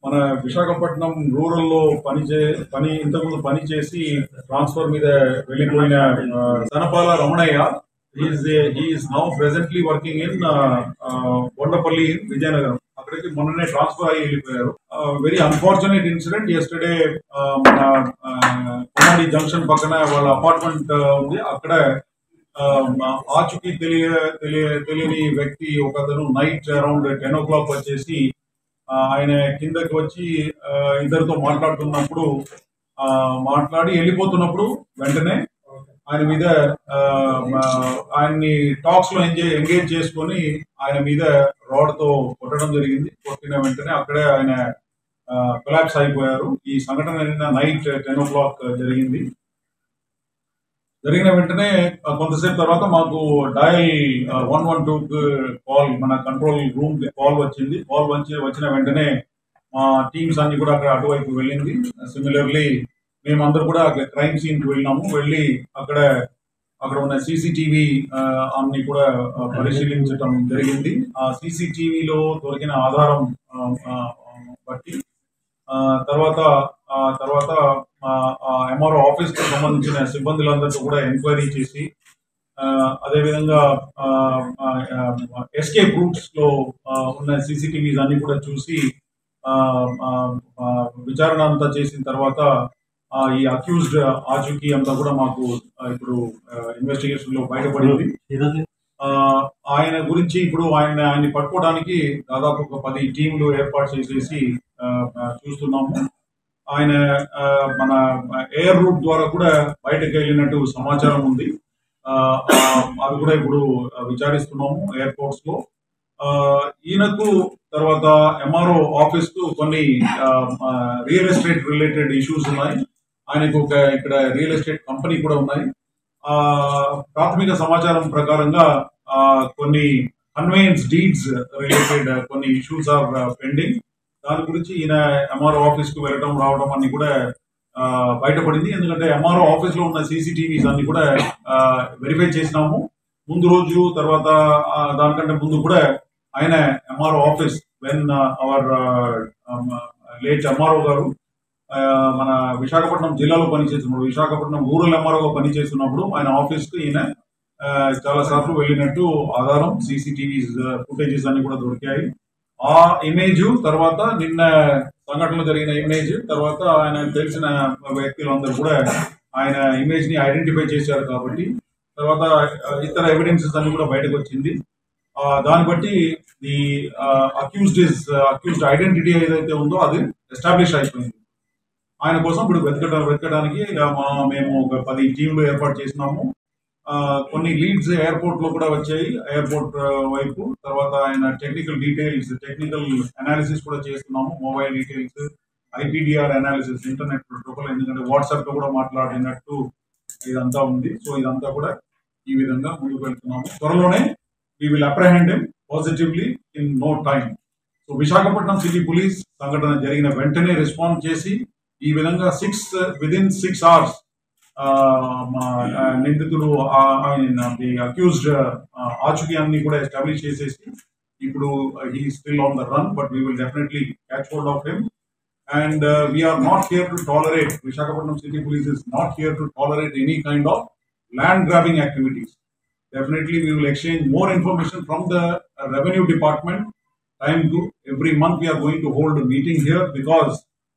మన విశాఖపట్నం రూరల్ లో పని చే పని ఇంతకుముందు పని చేసి ట్రాన్స్ఫర్ మీద వెళ్ళిపోయిన ఆ, Sanapala Ramanayya is now presently working in Kondapalli Vizianagaram అక్కడికి మొన్ననే ట్రాన్స్ఫర్ అయ్యి వెళ్ళిపోయారు వెరీ అన్ఫార్చునేట్ ఇన్సిడెంట్ ఎస్టర్డే మన కొమ్మడి జంక్షన్ పక్కన వాళ్ళ అపార్ట్మెంట్ ఉంది అక్కడ ఆ, ఆచూకీ తెలియ తెలియ తెలియని వ్యక్తి ఒకతను night around ten o'clock వచ్చేసి ఆ, ఆయన కిందకి వచ్చి ఆ, ఇద్దరితో మాట్లాడుతున్నప్పుడు ఆ, మాట్లాడి వెళ్ళిపోతున్నప్పుడు వెంటనే ఆయన మీద ఆ, ఆ, ఆయన్ని టాక్స్ లో ఎంజాయ్ ఎంగేజ్ చేసుకొని ఆయన మీద రాడ్ తో కొట్టడం జరిగింది కొట్టిన వెంటనే అక్కడే ఆయన కొలాప్స్ అయిపోయారు ఈ సంఘటన నిన్న నైట్ టెన్ ఓ క్లాక్ జరిగింది జరిగిన వెంటనే ఆ, కొంతసేపు తర్వాత మాకు dial one one two call మన కంట్రోల్ రూమ్ కాల్ వచ్చింది కాల్ వచ్చి వచ్చిన వెంటనే మా టీమ్స్ అన్ని కూడా అక్కడ అటువైపు వెళ్ళింది సిమిలర్లీ మేమందరూ కూడా క్రైమ్ సీన్ కి వెళ్ళినాము వెళ్ళి అక్కడ అక్కడ ఉన్న సీసీటీవీ అన్ని కూడా ఆ, పరిశీలించడం జరిగింది ఆ సీసీటీవీలో దొరికిన ఆధారం ఆ, ఆ, బట్టి ఆ, తర్వాత ఆ తర్వాత ఎంఆర్ఓ ఆఫీస్ కు సంబంధించిన సిబ్బందులందరితో కూడా ఎంక్వైరీ చేసి ఆ, అదేవిధంగా ఎస్కేప్ రూట్స్ లో ఆ, ఉన్న సీసీటీవీస్ అన్ని కూడా చూసి ఆ, ఆ, ఆ, విచారణ అంతా చేసిన తర్వాత ఆ, ఈ అక్యూజ్డ్ ఆచూకీ అంతా కూడా మాకు ఆ, ఇప్పుడు ఇన్వెస్టిగేషన్ లో బయటపడింది ఆ, ఆయన గురించి ఇప్పుడు ఆయన ఆయన్ని పట్టుకోవడానికి దాదాపు ఒక పది టీంలు ఏర్పాటు చేసేసి ఆ, ఆ, చూస్తున్నాము ఆయన ఆ, మన ఎయిర్ రూట్ ద్వారా కూడా బయటకు వెళ్ళినట్టు సమాచారం ఉంది ఆ, ఆ, అది కూడా ఇప్పుడు విచారిస్తున్నాము ఎయిర్పోర్ట్స్ లో ఆ, ఈయనకు తర్వాత ఎంఆర్ఓ ఆఫీస్ కు కొన్ని రియల్ ఎస్టేట్ రిలేటెడ్ ఇష్యూస్ ఉన్నాయి ఆయనకు ఒక ఇక్కడ రియల్ ఎస్టేట్ కంపెనీ కూడా ఉన్నాయి ఆ ప్రాథమిక సమాచారం ప్రకారంగా ఆ, కొన్ని కన్వేయన్స్ డీడ్స్ రిలేటెడ్ కొన్ని ఇష్యూస్ ఆర్ పెండింగ్ దాని గురించి ఈయన ఎంఆర్ఓ ఆఫీస్ కు వెళ్ళడం రావడం అన్ని కూడా ఆ, బయటపడింది ఎందుకంటే ఎంఆర్ఓ ఆఫీస్ లో ఉన్న సీసీటీవీస్ అన్ని కూడా వెరిఫై చేసినాము ముందు రోజు తర్వాత ఆ, దానికంటే ముందు కూడా ఆయన MRO office when our late MRO గారు ఆ, మన విశాఖపట్నం జిల్లాలో పనిచేస్తున్నప్పుడు విశాఖపట్నం రూరల్ ఎంఆర్ఓగా పనిచేస్తున్నప్పుడు ఆయన ఆఫీస్ కు ఈయన ఆ, చాలా సార్లు వెళ్ళినట్టు ఆధారం సీసీటీవీ ఫుటేజెస్ అన్ని కూడా దొరికాయి ఆ ఇమేజ్ తర్వాత నిన్న సంఘటనలో జరిగిన ఇమేజ్ తర్వాత ఆయన తెలిసిన వ్యక్తులందరూ కూడా ఆయన ఇమేజ్ ని ఐడెంటిఫై చేశారు కాబట్టి తర్వాత ఆ, ఇతర ఎవిడెన్సెస్ అన్ని కూడా బయటకు వచ్చింది ఆ, దాన్ని బట్టి the accused is accused identity ఏదైతే ఉందో అది ఎస్టాబ్లిష్ అయిపోయింది ఆయన కోసం ఇప్పుడు వెతకడం వెతకడానికి ఇక మా- మేము ఒక పది టీంలు ఏర్పాటు చేసినాము ఆ, కొన్ని లీడ్స్ ఎయిర్పోర్ట్ లో కూడా వచ్చాయి ఎయిర్పోర్ట్ ఆ, వైపు తర్వాత ఆయన టెక్నికల్ డీటెయిల్స్ టెక్నికల్ అనాలిసిస్ కూడా చేస్తున్నాము mobile details IPDR analysis internet protocol ఎందుకంటే వాట్సాప్ లో కూడా మాట్లాడినట్టు ఇదంతా ఉంది సో ఇదంతా కూడా ఈ విధంగా ముందుకు వెళ్తున్నాము త్వరలోనే we will apprehend him positively in no time so Visakhapatnam city police సంఘటన జరిగిన వెంటనే రెస్పాండ్ చేసి ఈ విధంగా సిక్స్ విదిన్ సిక్స్ అవర్స్ నిందితుడు అక్యూజ్డ్ ఆచూకీ అన్ని కూడా ఎస్టాబ్లిష్ చేసేసి ఇప్పుడు he still on the run but we will definitely catch hold of him and we're not here to tolerate Visakhapatnam city police is not here to tolerate any kind of land grabbing activities definitely we will exchange more information from the uh, revenue department time to every month we are going to hold a meeting here because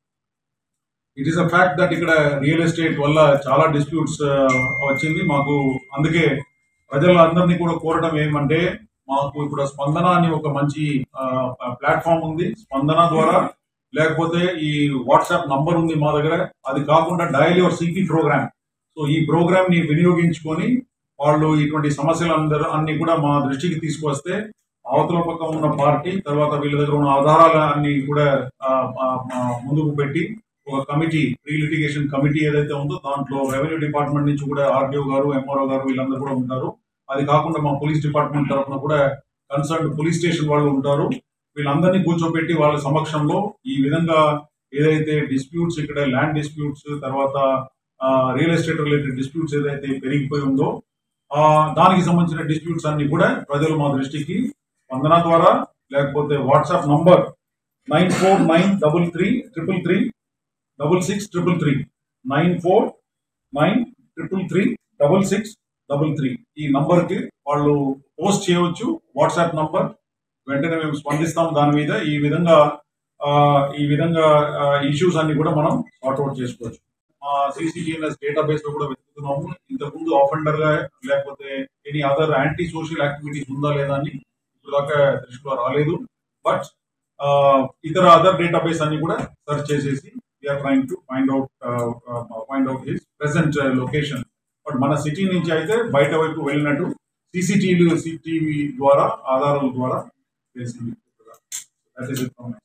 it is a fact that ఇక్కడ real estate వల్ల చాలా disputes వచ్చింది మాకు అందుకే ప్రజలందరినీ కూడా కోరడం ఏమంటే మాకు ఇప్పుడు స్పందన అని ఒక మంచి ప్లాట్ఫామ్ ఉంది స్పందన ద్వారా లేకపోతే ఈ వాట్సాప్ నంబర్ ఉంది మా దగ్గర అది కాకుండా డైలీ ఒక సిపి ప్రోగ్రామ్ సో ఈ ప్రోగ్రామ్ ని వినియోగించుకొని వాళ్ళు ఇటువంటి సమస్యలు అందరూ అన్ని కూడా మా దృష్టికి తీసుకొస్తే అవతల పక్క ఉన్న పార్టీ తర్వాత వీళ్ళ దగ్గర ఉన్న ఆధారాలు అన్ని కూడా ఆ, ఆ, ఆ, ముందుకు పెట్టి ఒక కమిటీ ప్రీ లిటిగేషన్ కమిటీ ఏదైతే ఉందో దాంట్లో రెవెన్యూ డిపార్ట్మెంట్ నుంచి కూడా ఆర్డీఓ గారు ఎంఆర్ఓ గారు వీళ్ళందరూ కూడా ఉంటారు అది కాకుండా మా పోలీస్ డిపార్ట్మెంట్ తరఫున కూడా కన్సర్న్ పోలీస్ స్టేషన్ వాళ్ళు ఉంటారు వీళ్ళందరినీ కూర్చోబెట్టి వాళ్ళ సమక్షంలో ఈ విధంగా ఏదైతే డిస్ప్యూట్స్ ఇక్కడ ల్యాండ్ డిస్ప్యూట్స్ తర్వాత రియల్ ఎస్టేట్ రిలేటెడ్ డిస్ప్యూట్స్ ఏదైతే పెరిగిపోయి ఉందో ఆ దానికి సంబంధించిన డిస్ప్యూట్స్ అన్ని కూడా ప్రజలు మా దృష్టికి స్పందన ద్వారా లేకపోతే WhatsApp number nine four nine double three triple three double six triple three nine four nine triple three double six double three ఈ నంబర్కి వాళ్ళు పోస్ట్ చేయవచ్చు వాట్సాప్ నంబర్ వెంటనే మేము స్పందిస్తాం దాని మీద ఈ విధంగా ఆ, ఈ విధంగా ఇష్యూస్ అన్ని కూడా మనం సార్ట్అవుట్ చేసుకోవచ్చు మా సిసిటిఎన్ఎస్ డేటాబేస్ లో కూడా వెతుకుతున్నాము ఇంతకుముందు ఆఫెండర్ గా లేకపోతే any other anti social activities ఉందా లేదా అని ఇప్పుడు దాకా దృష్టిలో రాలేదు బట్ ఇతర అదర్ డేటాబేస్ అన్ని కూడా సెర్చ్ చేసేసి we're trying to find out find out his present location but మన సిటీ నుంచి అయితే బయట వైపు వెళ్ళినట్టు సీసీటీవీ సిటీవీ ద్వారా ఆధారాల ద్వారా తెలిసింది దట్ ఈస్ ఇట్